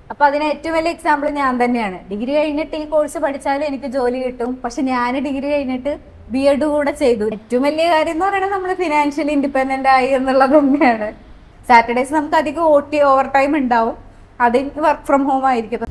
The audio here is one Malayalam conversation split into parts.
അപ്പൊ അതിന് ഏറ്റവും വലിയ എക്സാമ്പിൾ ഞാൻ തന്നെയാണ് ഡിഗ്രി കഴിഞ്ഞിട്ട് ഈ കോഴ്സ് പഠിച്ചാലും എനിക്ക് ജോലി കിട്ടും പക്ഷെ ഞാൻ ഡിഗ്രി കഴിഞ്ഞിട്ട് ബി എഡ് കൂടെ ചെയ്തു ഏറ്റവും വലിയ കാര്യം എന്ന് പറയുന്നത് നമ്മൾ ഫിനാൻഷ്യലി ഇൻഡിപെൻഡന്റ് ആയി എന്നുള്ളത് തന്നെയാണ് സാറ്റർഡേസ് നമുക്ക് അധികം ഒ ടി ഓവർ ടൈം ഉണ്ടാവും അതിന് വർക്ക് ഫ്രം ഹോം ആയിരിക്കും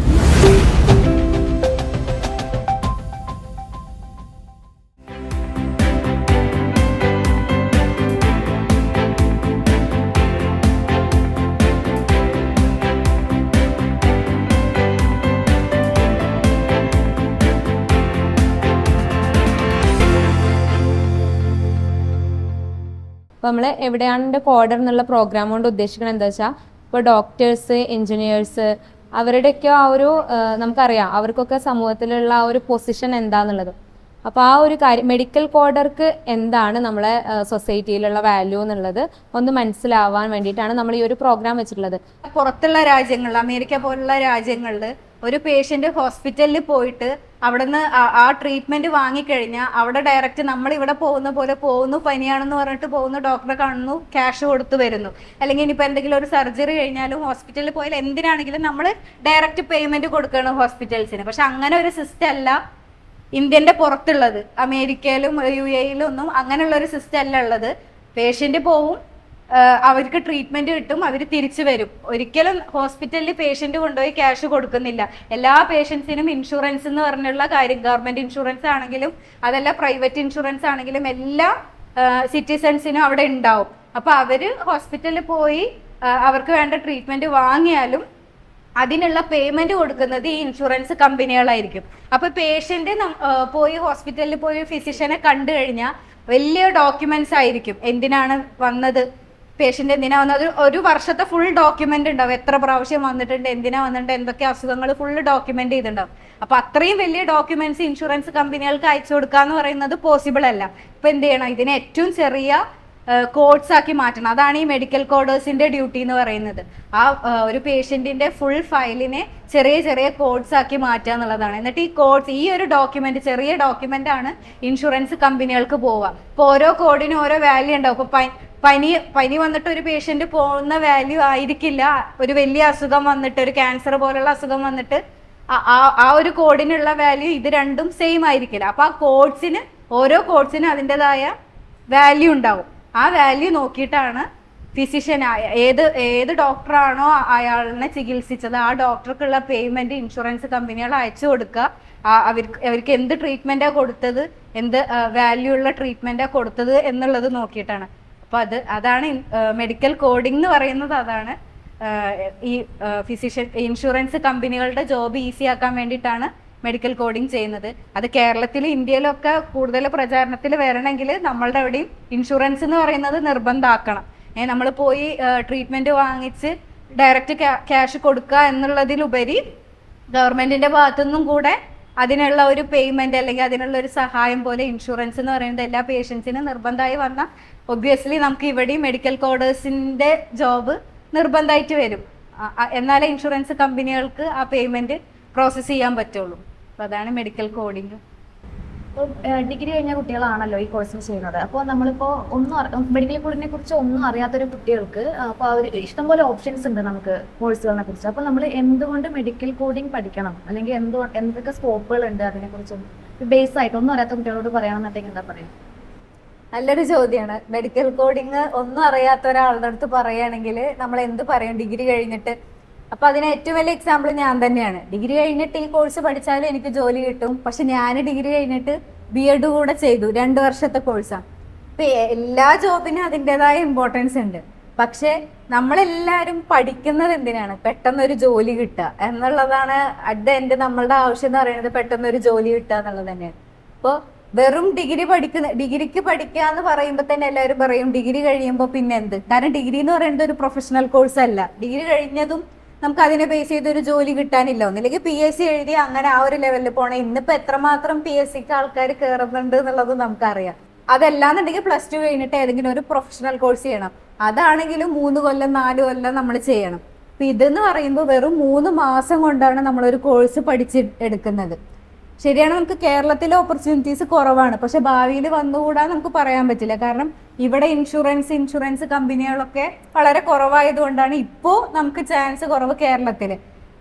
അപ്പോൾ നമ്മൾ എവിടെയാണ് എൻ്റെ കോഡർ എന്നുള്ള പ്രോഗ്രാം കൊണ്ട് ഉദ്ദേശിക്കുന്നത് എന്താ വെച്ചാൽ ഇപ്പോൾ ഡോക്ടേഴ്സ് എഞ്ചിനീയേഴ്സ് അവരുടെയൊക്കെ ആ ഒരു ആ, നമുക്കറിയാം അവർക്കൊക്കെ സമൂഹത്തിലുള്ള ആ ഒരു പൊസിഷൻ എന്താന്നുള്ളത് അപ്പോൾ ആ ഒരു കാര്യം മെഡിക്കൽ കോഡർക്ക് എന്താണ് നമ്മളെ സൊസൈറ്റിയിലുള്ള വാല്യൂ എന്നുള്ളത് ഒന്ന് മനസ്സിലാവാൻ വേണ്ടിയിട്ടാണ് നമ്മൾ ഈ ഒരു പ്രോഗ്രാം വെച്ചിട്ടുള്ളത് പുറത്തുള്ള രാജ്യങ്ങളിൽ അമേരിക്ക പോലുള്ള രാജ്യങ്ങളിൽ ഒരു പേഷ്യന്റ് ഹോസ്പിറ്റലിൽ പോയിട്ട് അവിടുന്ന് ആ- ആ ട്രീറ്റ്മെന്റ് വാങ്ങിക്കഴിഞ്ഞാൽ അവിടെ ഡയറക്റ്റ് നമ്മൾ ഇവിടെ പോകുന്ന പോലെ പോകുന്നു പനിയാണെന്ന് പറഞ്ഞിട്ട് പോകുന്നു ഡോക്ടറെ കാണുന്നു ക്യാഷ് കൊടുത്തു വരുന്നു അല്ലെങ്കിൽ ഇനിയിപ്പോൾ എന്തെങ്കിലും ഒരു സർജറി കഴിഞ്ഞാലും ഹോസ്പിറ്റലിൽ പോയാൽ എന്തിനാണെങ്കിലും നമ്മൾ ഡയറക്റ്റ് പേയ്മെന്റ് കൊടുക്കുകയാണ് ഹോസ്പിറ്റൽസിന് പക്ഷെ അങ്ങനെ ഒരു സിസ്റ്റം അല്ല ഇന്ത്യന്റെ പുറത്തുള്ളത് അമേരിക്കയിലും യു എയിലും ഒന്നും അങ്ങനെയുള്ള ഒരു സിസ്റ്റം അല്ല ഉള്ളത് പേഷ്യന്റ് പോവും ആ, അവർക്ക് ട്രീറ്റ്മെന്റ് കിട്ടും അവർ തിരിച്ചു വരും ഒരിക്കലും ഹോസ്പിറ്റലിൽ പേഷ്യന്റ് കൊണ്ടുപോയി ക്യാഷ് കൊടുക്കുന്നില്ല എല്ലാ പേഷ്യൻസിനും ഇൻഷുറൻസ് എന്ന് പറഞ്ഞുള്ള കാര്യം ഗവൺമെന്റ് ഇൻഷുറൻസ് ആണെങ്കിലും അതല്ല പ്രൈവറ്റ് ഇൻഷുറൻസ് ആണെങ്കിലും എല്ലാ സിറ്റിസൺസിനും അവിടെ ഉണ്ടാവും അപ്പൊ അവര് ഹോസ്പിറ്റലിൽ പോയി ആ, അവർക്ക് വേണ്ട ട്രീറ്റ്മെന്റ് വാങ്ങിയാലും അതിനുള്ള പേയ്മെന്റ് കൊടുക്കുന്നത് ഈ ഇൻഷുറൻസ് കമ്പനികളായിരിക്കും അപ്പൊ പേഷ്യന്റ് പോയി ഹോസ്പിറ്റലിൽ പോയി ഫിസിഷ്യനെ കണ്ടു കഴിഞ്ഞാൽ വലിയ ഡോക്യുമെന്റ്സ് ആയിരിക്കും എന്തിനാണ് വന്നത് പേഷ്യന്റ് എന്തിനാ വന്നത് ഒരു വർഷത്തെ ഫുൾ ഡോക്യുമെന്റ് ഉണ്ടാവും എത്ര പ്രാവശ്യം വന്നിട്ടുണ്ട് എന്തിനാ വന്നിട്ടുണ്ട് എന്തൊക്കെ അസുഖങ്ങൾ ഫുൾ ഡോക്യുമെന്റ് ചെയ്തിട്ടുണ്ടാവും അപ്പൊ അത്രയും വലിയ ഡോക്യുമെന്റ്സ് ഇൻഷുറൻസ് കമ്പനികൾക്ക് അയച്ചു കൊടുക്കുക എന്ന് പറയുന്നത് പോസിബിൾ അല്ല ഇപ്പൊ എന്ത് ചെയ്യണം ഇതിന് ഏറ്റവും ചെറിയ കോഡ്സ് ആക്കി മാറ്റണം അതാണ് ഈ മെഡിക്കൽ കോഡേഴ്സിന്റെ ഡ്യൂട്ടി എന്ന് പറയുന്നത് ആ ആ, ഒരു പേഷ്യന്റിന്റെ ഫുൾ ഫയലിനെ ചെറിയ ചെറിയ കോഡ്സ് ആക്കി മാറ്റുക എന്നുള്ളതാണ് എന്നിട്ട് ഈ കോഡ്സ് ഈ ഒരു ഡോക്യുമെന്റ് ചെറിയ ഡോക്യുമെന്റ് ആണ് ഇൻഷുറൻസ് കമ്പനികൾക്ക് പോവുക ഇപ്പൊ ഓരോ കോഡിനും ഓരോ വാല്യൂ ഉണ്ടാവും ഇപ്പൊ പനി പനി പനി വന്നിട്ട് ഒരു പേഷ്യന്റ് പോകുന്ന വാല്യൂ ആയിരിക്കില്ല ഒരു വലിയ അസുഖം വന്നിട്ട് ഒരു ക്യാൻസർ പോലുള്ള അസുഖം വന്നിട്ട് ആ- ആ ആ ഒരു കോഡിനുള്ള വാല്യൂ ഇത് രണ്ടും സെയിം ആയിരിക്കില്ല അപ്പൊ ആ കോഡ്സിന് ഓരോ കോഡ്സിനും അതിൻ്റെതായ വാല്യൂ ഉണ്ടാവും ആ വാല്യൂ നോക്കിയിട്ടാണ് ഫിസിഷ്യൻ ഏത് ഏത് ഡോക്ടറാണോ അയാളിനെ ചികിത്സിച്ചത് ആ ഡോക്ടർക്കുള്ള പേയ്മെന്റ് ഇൻഷുറൻസ് കമ്പനികൾ അയച്ചു കൊടുക്കുക ആ അവർക്ക് അവർക്ക് എന്ത് ട്രീറ്റ്മെന്റാ കൊടുത്തത് എന്ത് വാല്യൂ ഉള്ള ട്രീറ്റ്മെന്റാ കൊടുത്തത് എന്നുള്ളത് നോക്കിയിട്ടാണ് അപ്പൊ അത് അതാണ് മെഡിക്കൽ കോഡിംഗ് എന്ന് പറയുന്നത് അതാണ് ആഹ് ഈ ഫിസിഷ്യൻ ഇൻഷുറൻസ് കമ്പനികളുടെ ജോബ് ഈസി ആക്കാൻ വേണ്ടിയിട്ടാണ് മെഡിക്കൽ കോഡിംഗ് ചെയ്യുന്നത് അത് കേരളത്തിലും ഇന്ത്യയിലൊക്കെ കൂടുതൽ പ്രചാരണത്തിൽ വരണമെങ്കിൽ നമ്മളുടെ അവിടെയും ഇൻഷുറൻസ് എന്ന് പറയുന്നത് നിർബന്ധമാക്കണം ഏ നമ്മൾ പോയി ട്രീറ്റ്മെന്റ് വാങ്ങിച്ച് ഡയറക്റ്റ് ക്യാഷ് കൊടുക്കുക എന്നുള്ളതിലുപരി ഗവൺമെന്റിന്റെ ഭാഗത്തുനിന്നും കൂടെ അതിനുള്ള ഒരു പേയ്മെന്റ് അല്ലെങ്കിൽ അതിനുള്ള ഒരു സഹായം പോലെ ഇൻഷുറൻസ് എന്ന് പറയുന്നത് എല്ലാ പേഷ്യൻസിനും നിർബന്ധമായി വന്ന ഒബ്വിയസ്ലി നമുക്ക് ഇവിടെയും മെഡിക്കൽ കോഡേഴ്സിന്റെ ജോബ് നിർബന്ധമായിട്ട് വരും ആ, ആ, എന്നാലേ ഇൻഷുറൻസ് കമ്പനികൾക്ക് ആ പേയ്മെന്റ് പ്രോസസ്സ് ചെയ്യാൻ പറ്റുള്ളൂ അപ്പൊ അതാണ് മെഡിക്കൽ കോഡിങ് ഇപ്പം ഡിഗ്രി കഴിഞ്ഞ കുട്ടികളാണല്ലോ ഈ കോഴ്സ് ചെയ്യുന്നത് അപ്പോൾ നമ്മളിപ്പോൾ ഒന്നും മെഡിക്കൽ കോഡിനെ കുറിച്ച് ഒന്നും അറിയാത്തൊരു കുട്ടികൾക്ക് അപ്പോൾ അവർ ഇഷ്ടംപോലെ ഓപ്ഷൻസ് ഉണ്ട് നമുക്ക് കോഴ്സുകളെ കുറിച്ച് അപ്പോൾ നമ്മൾ എന്തുകൊണ്ട് മെഡിക്കൽ കോഡിംഗ് പഠിക്കണം അല്ലെങ്കിൽ എന്ത് എന്തൊക്കെ സ്കോപ്പുകൾ ഉണ്ട് അതിനെക്കുറിച്ചും ബേസ് ആയിട്ട് ഒന്നും അറിയാത്ത കുട്ടികളോട് പറയുകയാണെന്നുണ്ടെങ്കിൽ എന്താ പറയുക നല്ലൊരു ചോദ്യമാണ് മെഡിക്കൽ കോഡിങ് ഒന്നും അറിയാത്ത ഒരാളുടെ അടുത്ത് പറയുകയാണെങ്കിൽ നമ്മൾ എന്ത് പറയും ഡിഗ്രി കഴിഞ്ഞിട്ട് അപ്പൊ അതിന് ഏറ്റവും വലിയ എക്സാമ്പിൾ ഞാൻ തന്നെയാണ് ഡിഗ്രി കഴിഞ്ഞിട്ട് ഈ കോഴ്സ് പഠിച്ചാലും എനിക്ക് ജോലി കിട്ടും പക്ഷെ ഞാൻ ഡിഗ്രി കഴിഞ്ഞിട്ട് ബി എഡ് കൂടെ ചെയ്തു രണ്ട് വർഷത്തെ കോഴ്സാണ് ഇപ്പൊ എല്ലാ ജോബിനും അതിൻ്റെതായ ഇമ്പോർട്ടൻസ് ഉണ്ട് പക്ഷെ നമ്മളെല്ലാവരും പഠിക്കുന്നത് എന്തിനാണ് പെട്ടെന്ന് ഒരു ജോലി കിട്ടുക എന്നുള്ളതാണ് അറ്റ് ദ എൻഡ് നമ്മളുടെ ആവശ്യം എന്ന് പറയുന്നത് പെട്ടെന്ന് ഒരു ജോലി കിട്ടുക എന്നുള്ളത് തന്നെയാണ് അപ്പോൾ വെറും ഡിഗ്രി പഠിക്കുന്ന ഡിഗ്രിക്ക് പഠിക്കുക എന്ന് പറയുമ്പോൾ തന്നെ എല്ലാവരും പറയും ഡിഗ്രി കഴിയുമ്പോൾ പിന്നെ എന്ത് കാരണം ഡിഗ്രി എന്ന് പറയുന്നത് ഒരു പ്രൊഫഷണൽ കോഴ്സ് അല്ല ഡിഗ്രി കഴിഞ്ഞതും നമുക്ക് അതിനെ ബേസ് ചെയ്ത് ഒരു ജോലി കിട്ടാനില്ല ഒന്നില്ലെങ്കിൽ പി എസ് സി എഴുതി അങ്ങനെ ആ ഒരു ലെവലിൽ പോകണം ഇന്നിപ്പോ എത്രമാത്രം പി എസ് സിക്ക് ആൾക്കാർ കയറുന്നുണ്ട് എന്നുള്ളത് നമുക്കറിയാം അതല്ലാന്നുണ്ടെങ്കിൽ പ്ലസ് ടു കഴിഞ്ഞിട്ട് ഏതെങ്കിലും ഒരു പ്രൊഫഷണൽ കോഴ്സ് ചെയ്യണം അതാണെങ്കിലും മൂന്ന് കൊല്ലം നാല് കൊല്ലം നമ്മൾ ചെയ്യണം അപ്പൊ ഇതെന്ന് പറയുമ്പോൾ വെറും മൂന്ന് മാസം കൊണ്ടാണ് നമ്മളൊരു കോഴ്സ് പഠിച്ച് എടുക്കുന്നത് ശരിയാണ് നമുക്ക് കേരളത്തിലെ ഓപ്പർച്യൂണിറ്റീസ് കുറവാണ് പക്ഷെ ഭാവിയിൽ വന്നുകൂടാ നമുക്ക് പറയാൻ പറ്റില്ല കാരണം ഇവിടെ ഇൻഷുറൻസ് ഇൻഷുറൻസ് കമ്പനികളൊക്കെ വളരെ കുറവായതുകൊണ്ടാണ് ഇപ്പോൾ നമുക്ക് ചാൻസ് കുറവ് കേരളത്തിൽ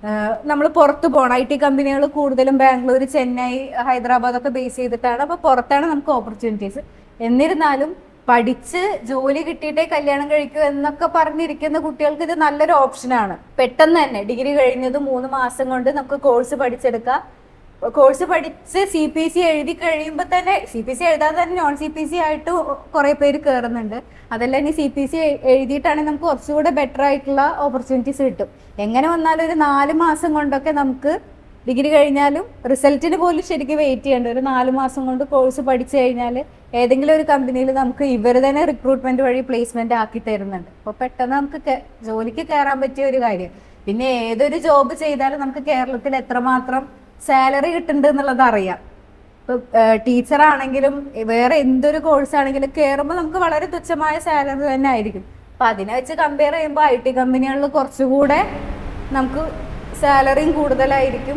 നമ്മൾ പുറത്ത് പോകണം ഐ ടി കമ്പനികൾ കൂടുതലും ബാംഗ്ലൂർ ചെന്നൈ ഹൈദരാബാദ് ഒക്കെ ബേസ് ചെയ്തിട്ടാണ് അപ്പോൾ പുറത്താണ് നമുക്ക് ഓപ്പർച്യൂണിറ്റീസ് എന്നിരുന്നാലും പഠിച്ച് ജോലി കിട്ടിയിട്ടേ കല്യാണം കഴിക്കൂ എന്നൊക്കെ പറഞ്ഞിരിക്കുന്ന കുട്ടികൾക്ക് ഇത് നല്ലൊരു ഓപ്ഷനാണ് പെട്ടെന്ന് തന്നെ ഡിഗ്രി കഴിഞ്ഞത് മൂന്ന് മാസം കൊണ്ട് നമുക്ക് കോഴ്സ് പഠിച്ചെടുക്കാം കോഴ്സ് പഠിച്ച് സി പി സി എഴുതി കഴിയുമ്പോൾ തന്നെ സി പി സി എഴുതാതെ തന്നെ നോൺ സി പി സി ആയിട്ട് കുറേ പേര് കയറുന്നുണ്ട് അതെല്ലാം ഇനി സി പി സി എഴുതിയിട്ടാണെങ്കിൽ നമുക്ക് കുറച്ചുകൂടെ ബെറ്റർ ആയിട്ടുള്ള ഓപ്പർച്യൂണിറ്റീസ് കിട്ടും എങ്ങനെ വന്നാലും ഒരു നാല് മാസം കൊണ്ടൊക്കെ നമുക്ക് ഡിഗ്രി കഴിഞ്ഞാലും റിസൾട്ടിന് പോലും ശരിക്കും വെയിറ്റ് ചെയ്യേണ്ട ഒരു നാല് മാസം കൊണ്ട് കോഴ്സ് പഠിച്ചു കഴിഞ്ഞാൽ ഏതെങ്കിലും ഒരു കമ്പനിയിൽ നമുക്ക് ഇവർ തന്നെ റിക്രൂട്ട്മെന്റ് വഴി പ്ലേസ്മെന്റ് ആക്കി തരുന്നുണ്ട് അപ്പോൾ പെട്ടെന്ന് നമുക്ക് കേ- ജോലിക്ക് കയറാൻ പറ്റിയ ഒരു കാര്യം പിന്നെ ഏതൊരു ജോബ് ചെയ്താലും നമുക്ക് കേരളത്തിൽ എത്രമാത്രം സാലറി കിട്ടുന്നുണ്ട് എന്നുള്ളത് അറിയാം ഇപ്പൊ ടീച്ചർ ആണെങ്കിലും വേറെ എന്തൊരു കോഴ്സ് ആണെങ്കിലും കയറുമ്പോൾ നമുക്ക് വളരെ തുച്ഛമായ സാലറി തന്നെ ആയിരിക്കും അപ്പൊ അതിനെ വെച്ച് കമ്പയർ ചെയ്യുമ്പോൾ ഐ ടി കമ്പനികളിൽ കുറച്ചുകൂടെ നമുക്ക് സാലറിയും കൂടുതലായിരിക്കും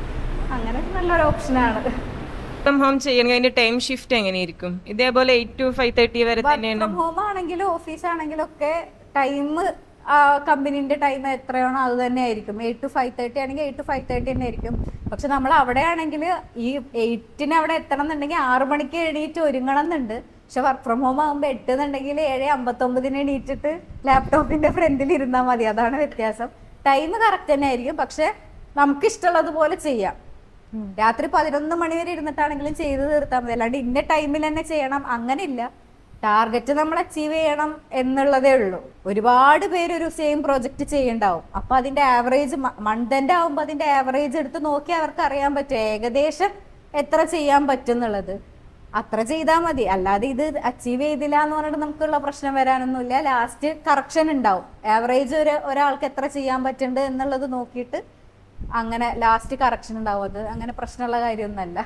അങ്ങനെ നല്ലൊരു ഓപ്ഷനാണ് ഫ്രം ഹോം ചെയ്യണമെങ്കിൽ അതിന്റെ ടൈം ഷിഫ്റ്റ് എങ്ങനെയായിരിക്കും ഇതേപോലെ എയ്റ്റ് ടു ഫൈവ് തേർട്ടി വരെ തന്നെയാണ് ഫ്രം ഹോം ആണെങ്കിലും ഓഫീസ് ആണെങ്കിലും ഒക്കെ ടൈം കമ്പനീന്റെ ടൈം എത്രയാണോ അത് തന്നെ ആയിരിക്കും എയ്റ്റ് ടു ഫൈവ് തേർട്ടി ആണെങ്കിൽ എയ്റ്റ് ടു ഫൈവ് തേർട്ടി തന്നെ ആയിരിക്കും പക്ഷെ നമ്മൾ അവിടെ ആണെങ്കിൽ ഈ എയ്റ്റിന് അവിടെ എത്തണം എന്നുണ്ടെങ്കിൽ ആറ് മണിക്ക് എണീറ്റ് ഒരുങ്ങണം എന്നുണ്ട് പക്ഷെ വർക്ക് ഫ്രം ഹോം ആകുമ്പോൾ എട്ട് എന്നുണ്ടെങ്കിൽ ഏഴ് അമ്പത്തൊമ്പതിന് എണീറ്റിട്ട് ലാപ്ടോപ്പിന്റെ ഫ്രണ്ടിൽ ഇരുന്നാൽ മതി അതാണ് വ്യത്യാസം ടൈം കറക്റ്റ് തന്നെ ആയിരിക്കും പക്ഷെ നമുക്ക് ഇഷ്ടമുള്ളതുപോലെ ചെയ്യാം രാത്രി പതിനൊന്ന് മണി വരെ ഇരുന്നിട്ടാണെങ്കിലും ചെയ്ത് തീർത്താൽ മതി അല്ലാണ്ട് ഇന്ന ടൈമിൽ തന്നെ ചെയ്യണം അങ്ങനെയില്ല ടാർഗറ്റ് നമ്മൾ അച്ചീവ് ചെയ്യണം എന്നുള്ളതേ ഉള്ളൂ ഒരുപാട് പേര് ഒരു സെയിം പ്രോജക്റ്റ് ചെയ്യണ്ടാവും അപ്പൊ അതിന്റെ ആവറേജ് മന്ത് എൻഡ് ആവുമ്പോൾ അതിന്റെ ആവറേജ് എടുത്ത് നോക്കി അവർക്ക് അറിയാൻ പറ്റും ഏകദേശം എത്ര ചെയ്യാൻ പറ്റും എന്നുള്ളത് അത്ര ചെയ്താൽ മതി അല്ലാതെ ഇത് അച്ചീവ് ചെയ്തില്ല എന്ന് പറഞ്ഞിട്ട് നമുക്കുള്ള പ്രശ്നം വരാനൊന്നുമില്ല ലാസ്റ്റ് കറക്ഷൻ ഉണ്ടാവും ആവറേജ് ഒരു ഒരാൾക്ക് എത്ര ചെയ്യാൻ പറ്റുന്നുണ്ട് എന്നുള്ളത് നോക്കിയിട്ട് അങ്ങനെ ലാസ്റ്റ് കറക്ഷൻ ഉണ്ടാവും അത് അങ്ങനെ പ്രശ്നമുള്ള കാര്യമൊന്നുമല്ല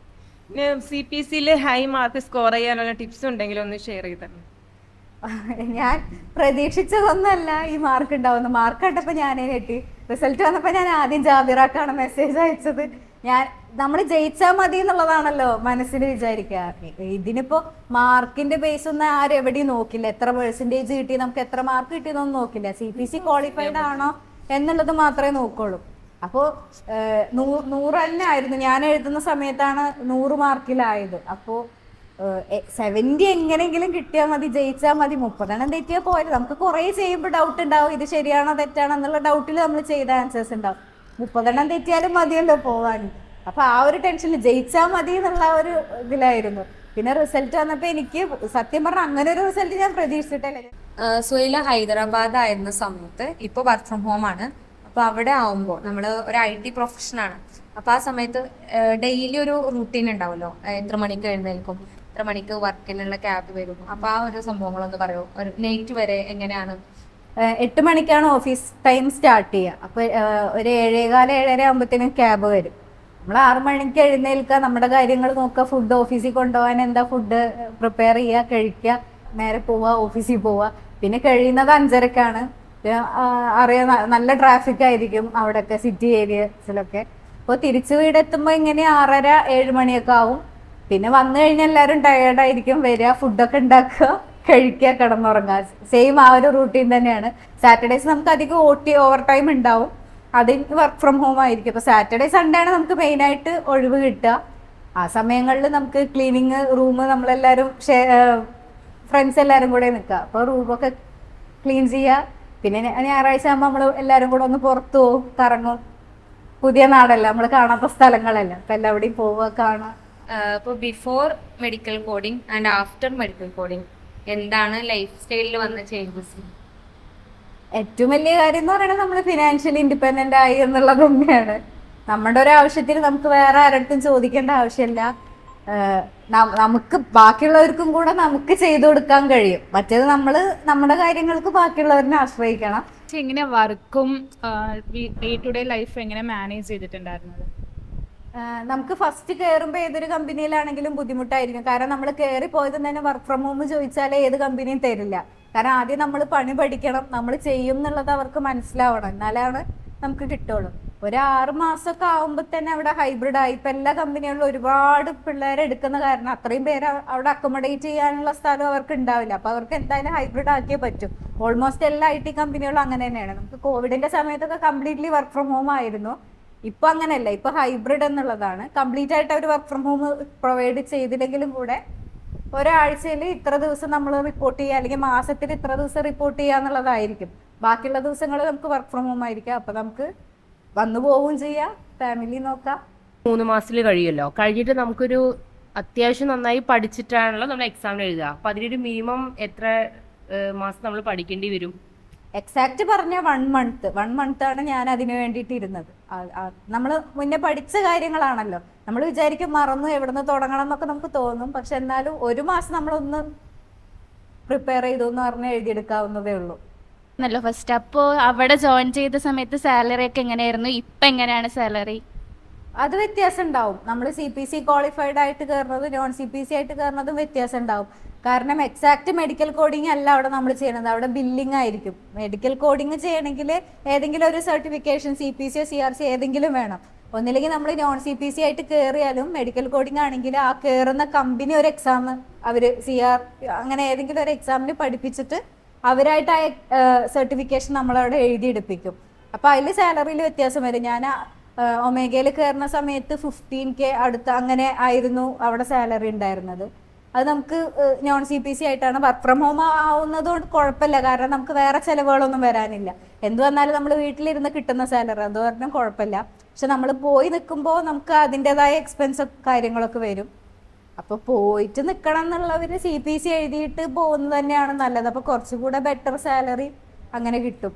സി പി സിയിൽ ഹൈ മാർക്ക് സ്കോർ ചെയ്യാനുള്ള ടിപ്സ് ഉണ്ടെങ്കിൽ ഒന്ന് ഷെയർ ചെയ്ത് തരണം ഞാൻ പ്രതീക്ഷിച്ചതൊന്നല്ല ഈ മാർക്ക് ഉണ്ടാവുന്ന മാർക്ക് കണ്ടപ്പോൾ ഞാനേ ഞെട്ടി റിസൾട്ട് വന്നപ്പോൾ ഞാൻ ആദ്യം ജാബിറാക്കാണ് മെസ്സേജ് അയച്ചത് ഞാൻ നമ്മൾ ജയിച്ചാൽ മതി എന്നുള്ളതാണല്ലോ മനസ്സിൽ വിചാരിക്കുക ഇതിനിപ്പോ മാർക്കിന്റെ ബേസ് ഒന്നും ആരും എവിടെയും നോക്കില്ല എത്ര പെർസെന്റേജ് കിട്ടി നമുക്ക് എത്ര മാർക്ക് കിട്ടിയെന്നൊന്നും നോക്കില്ല സി പി സി ക്വാളിഫൈഡ് ആണോ എന്നുള്ളത് മാത്രമേ നോക്കുള്ളൂ അപ്പോൾ നൂറ് തന്നെ ആയിരുന്നു ഞാൻ എഴുതുന്ന സമയത്താണ് നൂറ് മാർക്കിലായത് അപ്പോൾ സെവൻറ്റി എങ്ങനെയെങ്കിലും കിട്ടിയാൽ മതി ജയിച്ചാൽ മതി മുപ്പതെണ്ണം തെറ്റിയാൽ പോയത് നമുക്ക് കുറേ ചെയ്യുമ്പോൾ ഡൗട്ട് ഉണ്ടാവും ഇത് ശരിയാണോ തെറ്റാണോ എന്നുള്ള ഡൗട്ടിൽ നമ്മൾ ചെയ്ത ആൻസേഴ്സ് ഉണ്ടാവും മുപ്പതെണ്ണം തെറ്റിയാലും മതിയല്ലോ പോവാൻ അപ്പൊ ആ ഒരു ടെൻഷനിൽ ജയിച്ചാൽ മതി എന്നുള്ള ഒരു ഇതിലായിരുന്നു പിന്നെ റിസൾട്ട് വന്നപ്പോൾ എനിക്ക് സത്യം പറഞ്ഞാൽ അങ്ങനെ ഒരു റിസൾട്ട് ഞാൻ പ്രതീക്ഷിച്ചിട്ടില്ല സുഹൈല ഹൈദരാബാദ് ആയിരുന്ന സമയത്ത് ഇപ്പൊ വർക്ക് ഫ്രം ഹോം ആണ് അപ്പൊ അവിടെ ആവുമ്പോൾ നമ്മൾ ഒരു ഐ ടി പ്രൊഫഷനാണ് അപ്പൊ ആ സമയത്ത് ഡെയിലി ഒരു റൂട്ടീൻ ഉണ്ടാവുമല്ലോ ഏഹ് എത്ര മണിക്ക് എഴുന്നേൽക്കും എത്ര മണിക്ക് വർക്കിനുള്ള ക്യാബ് വരും അപ്പൊ ആ ഒരു സംഭവങ്ങളൊന്ന് പറയോ ഒരു നൈറ്റ് വരെ എങ്ങനെയാണ് ഏഹ് എട്ട് മണിക്കാണ് ഓഫീസ് ടൈം സ്റ്റാർട്ട് ചെയ്യുക അപ്പൊ ഏഹ് ഒരു ഏഴേകാല ഏഴര ആകുമ്പോഴത്തേനും ക്യാബ് വരും നമ്മൾ ആറു മണിക്ക് എഴുന്നേൽക്കുക നമ്മുടെ കാര്യങ്ങൾ നോക്കുക ഫുഡ് ഓഫീസിൽ കൊണ്ടുപോകാൻ എന്താ ഫുഡ് പ്രിപ്പയർ ചെയ്യുക കഴിക്കുക നേരെ പോവുക ഓഫീസിൽ പോവുക പിന്നെ കഴിയുന്നത് അഞ്ചരക്കാണ് പിന്നെ, ആ, അറിയാം ന- നല്ല ട്രാഫിക് ആയിരിക്കും അവിടെയൊക്കെ സിറ്റി ഏരിയസിലൊക്കെ അപ്പോൾ തിരിച്ചു വീടെത്തുമ്പോൾ ഇങ്ങനെ ആറര ഏഴ് മണിയൊക്കെ ആവും പിന്നെ വന്നു കഴിഞ്ഞാൽ എല്ലാവരും ടയേർഡായിരിക്കും വരിക ഫുഡൊക്കെ ഉണ്ടാക്കുക കഴിക്കുക കിടന്നുറങ്ങുക സെയിം ആ ഒരു റൂട്ടീൻ തന്നെയാണ് സാറ്റർഡേസ് നമുക്ക് അധികം ഓ ടി ഓവർ ടൈം ഉണ്ടാവും അത് വർക്ക് ഫ്രം ഹോം ആയിരിക്കും അപ്പോൾ സാറ്റർഡേ സൺഡേ ആണ് നമുക്ക് മെയിനായിട്ട് ഒഴിവ് കിട്ടുക ആ സമയങ്ങളിൽ നമുക്ക് ക്ലീനിങ് റൂം നമ്മളെല്ലാവരും ഫ്രണ്ട്സ് എല്ലാവരും കൂടെ നിൽക്കുക അപ്പോൾ റൂമൊക്കെ ക്ലീൻ ചെയ്യുക പിന്നെ ഞാ- ഞായറാഴ്ച ആകുമ്പോൾ നമ്മൾ എല്ലാവരും കൂടെ ഒന്ന് പുറത്തു പോകും കറങ്ങും പുതിയ നാടല്ല നമ്മൾ കാണാത്ത സ്ഥലങ്ങളല്ല അപ്പം എല്ലാവിടെയും പോവുക കാണാം ഇപ്പോൾ before medical coding and after medical coding എന്താണ് ലൈഫ് സ്റ്റൈലിൽ വന്ന ചേഞ്ചസ് ഏറ്റവും വലിയ കാര്യം എന്ന് പറയുന്നത് നമ്മൾ ഫിനാൻഷ്യലി ഇൻഡിപെൻഡന്റ് ആയി എന്നുള്ളത് തന്നെയാണ് നമ്മുടെ ഒരു ആവശ്യത്തിന് നമുക്ക് വേറെ ആരടുത്തും ചോദിക്കേണ്ട ആവശ്യമില്ല ഏഹ് ന- നമുക്ക് ബാക്കിയുള്ളവർക്കും കൂടെ നമുക്ക് ചെയ്തു കൊടുക്കാൻ കഴിയും മറ്റേത് നമ്മൾ നമ്മുടെ കാര്യങ്ങൾക്ക് ബാക്കിയുള്ളവരിനെ ആശ്രയിക്കണം പക്ഷെ എങ്ങനെ വർക്കും ഡേ ടു ഡേ ലൈഫ് എങ്ങനെ മാനേജ് ചെയ്തിട്ടുണ്ടായിരുന്നത് ആഹ് നമുക്ക് ഫസ്റ്റ് കയറുമ്പോൾ ഏതൊരു കമ്പനിയിലാണെങ്കിലും ബുദ്ധിമുട്ടായിരിക്കും കാരണം നമ്മൾ കയറി പോയത് തന്നെ വർക്ക് ഫ്രം ഹോം ചോദിച്ചാലേ ഏത് കമ്പനിയും തരില്ല കാരണം ആദ്യം നമ്മൾ പണി പഠിക്കണം നമ്മൾ ചെയ്യും എന്നുള്ളത് അവർക്ക് മനസ്സിലാവണം എന്നാലാണ് നമുക്ക് കിട്ടുള്ളൂ ഒരു ആറ് മാസമൊക്കെ ആകുമ്പോൾ തന്നെ അവിടെ ഹൈബ്രിഡ് ആയി ഇപ്പൊ എല്ലാ കമ്പനികളിലും ഒരുപാട് പിള്ളേരെ എടുക്കുന്ന കാരണം അത്രയും പേര് അവ- അവിടെ അക്കോമഡേറ്റ് ചെയ്യാനുള്ള സ്ഥലം അവർക്ക് ഉണ്ടാവില്ല അപ്പൊ അവർക്ക് എന്തായാലും ഹൈബ്രിഡ് ആക്കിയേ പറ്റും ഓൾമോസ്റ്റ് എല്ലാ ഐ ടി കമ്പനികളും അങ്ങനെ തന്നെയാണ് നമുക്ക് കോവിഡിന്റെ സമയത്തൊക്കെ കംപ്ലീറ്റ്ലി വർക്ക് ഫ്രം ഹോം ആയിരുന്നു ഇപ്പൊ അങ്ങനെയല്ല ഇപ്പൊ ഹൈബ്രിഡ് എന്നുള്ളതാണ് കംപ്ലീറ്റ് ആയിട്ട് അവർ വർക്ക് ഫ്രം ഹോം പ്രൊവൈഡ് ചെയ്തില്ലെങ്കിലും കൂടെ ഒരാഴ്ചയിൽ ഇത്ര ദിവസം നമ്മൾ റിപ്പോർട്ട് ചെയ്യുക അല്ലെങ്കിൽ മാസത്തിൽ ഇത്ര ദിവസം റിപ്പോർട്ട് ചെയ്യുക എന്നുള്ളതായിരിക്കും ബാക്കിയുള്ള ദിവസങ്ങൾ നമുക്ക് വർക്ക് ഫ്രം ഹോം ആയിരിക്കാം അപ്പൊ നമുക്ക് വന്നു പോവുകയും ചെയ്യാം ഫാമിലി നോക്കാം മൂന്ന് മാസത്തിൽ കഴിയുമല്ലോ കഴിഞ്ഞിട്ട് നമുക്കൊരു അത്യാവശ്യം നന്നായി പഠിച്ചിട്ടാണല്ലോ നമ്മൾ എക്സാമിന് എഴുതുക അപ്പൊ അതിനൊരു മിനിമം എത്ര ഏഹ്, മാസം നമ്മൾ പഠിക്കേണ്ടി വരും എക്സാക്ട് പറഞ്ഞ വൺ മന്ത് വൺ മന്ത് ആണ് ഞാൻ അതിന് വേണ്ടിയിട്ട് ഇരുന്നത് നമ്മൾ മുന്നേ പഠിച്ച കാര്യങ്ങളാണല്ലോ നമ്മൾ വിചാരിക്കും മറന്നു എവിടുന്ന് തുടങ്ങണം എന്നൊക്കെ നമുക്ക് തോന്നും പക്ഷെ എന്നാലും ഒരു മാസം നമ്മളൊന്ന് പ്രിപ്പയർ ചെയ്തു എന്ന് പറഞ്ഞ് എഴുതിയെടുക്കാവുന്നതേ ഉള്ളൂ നല്ല ഫസ്റ്റ് അപ്പോൾ അവിടെ ജോയിൻ ചെയ്ത സമയത്ത് സാലറി ഒക്കെ എങ്ങനെയായിരുന്നു ഇപ്പം എങ്ങനെയാണ് സാലറി അത് വ്യത്യാസം ഉണ്ടാവും നമ്മൾ സി പി സി ക്വാളിഫൈഡ് ആയിട്ട് കയറുന്നത് നോൺ സി പി സി ആയിട്ട് കയറുന്നതും വ്യത്യാസം ഉണ്ടാവും കാരണം എക്സാക്ട് മെഡിക്കൽ കോഡിംഗ് അല്ല അവിടെ നമ്മൾ ചെയ്യണത് അവിടെ ബില്ലിംഗ് ആയിരിക്കും മെഡിക്കൽ കോഡിംഗ് ചെയ്യണമെങ്കിൽ ഏതെങ്കിലും ഒരു സർട്ടിഫിക്കേഷൻ സി പി സിയോ സി ആർ സി ഏതെങ്കിലും വേണം ഒന്നില്ലെങ്കിൽ നമ്മൾ നോൺ സി പി സി ആയിട്ട് കയറിയാലും മെഡിക്കൽ കോഡിംഗ് ആണെങ്കിൽ ആ കയറുന്ന കമ്പനി ഒരു എക്സാം അവർ സി ആർ അങ്ങനെ ഏതെങ്കിലും ഒരു എക്സാമിന് പഠിപ്പിച്ചിട്ട് അവരായിട്ട് ആ സർട്ടിഫിക്കേഷൻ നമ്മളവിടെ എഴുതിയെടുപ്പിക്കും അപ്പൊ അതിൽ സാലറിയിൽ വ്യത്യാസം വരും ഞാൻ ഒമേഗയിൽ കയറുന്ന സമയത്ത് ഫിഫ്റ്റീൻ കെ അടുത്ത് അങ്ങനെ ആയിരുന്നു അവിടെ സാലറി ഉണ്ടായിരുന്നത് അത് നമുക്ക് നോൺ സി പി സി ആയിട്ടാണ് വർക്ക് ഫ്രം ഹോം ആവുന്നത് കൊണ്ട് കുഴപ്പമില്ല കാരണം നമുക്ക് വേറെ ചിലവുകളൊന്നും വരാനില്ല എന്ത് വന്നാലും നമ്മൾ വീട്ടിലിരുന്ന് കിട്ടുന്ന സാലറി അത് പറഞ്ഞാൽ കുഴപ്പമില്ല പക്ഷെ നമ്മൾ പോയി നിൽക്കുമ്പോൾ നമുക്ക് അതിൻ്റെതായ എക്സ്പെൻസ് കാര്യങ്ങളൊക്കെ വരും അപ്പൊ പോയിട്ട് നിൽക്കണം എന്നുള്ളവര് സി പി സി എഴുതിയിട്ട് പോകുന്നത് തന്നെയാണ് നല്ലത് അപ്പൊ കുറച്ചുകൂടെ ബെറ്റർ സാലറി അങ്ങനെ കിട്ടും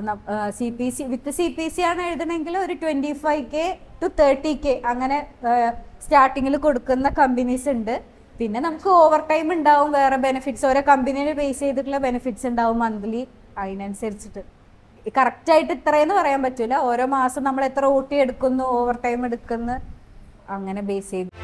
C P C with C P C ആണ് എഴുതണമെങ്കിൽ ഒരു twenty five K to thirty K അങ്ങനെ സ്റ്റാർട്ടിങ്ങിൽ കൊടുക്കുന്ന കമ്പനീസ് ഉണ്ട് പിന്നെ നമുക്ക് ഓവർ ടൈം ഉണ്ടാവും വേറെ ബെനിഫിറ്റ്സ് ഓരോ കമ്പനിയെ ബേസ് ചെയ്തിട്ടുള്ള ബെനിഫിറ്റ്സ് ഉണ്ടാവും മന്ത്ലി അതിനനുസരിച്ചിട്ട് കറക്റ്റ് ആയിട്ട് ഇത്രയെന്ന് പറയാൻ പറ്റൂല ഓരോ മാസം നമ്മൾ എത്ര ഊട്ടി എടുക്കുന്നു ഓവർ ടൈം എടുക്കുന്നു അങ്ങനെ ബേസ് ചെയ്ത്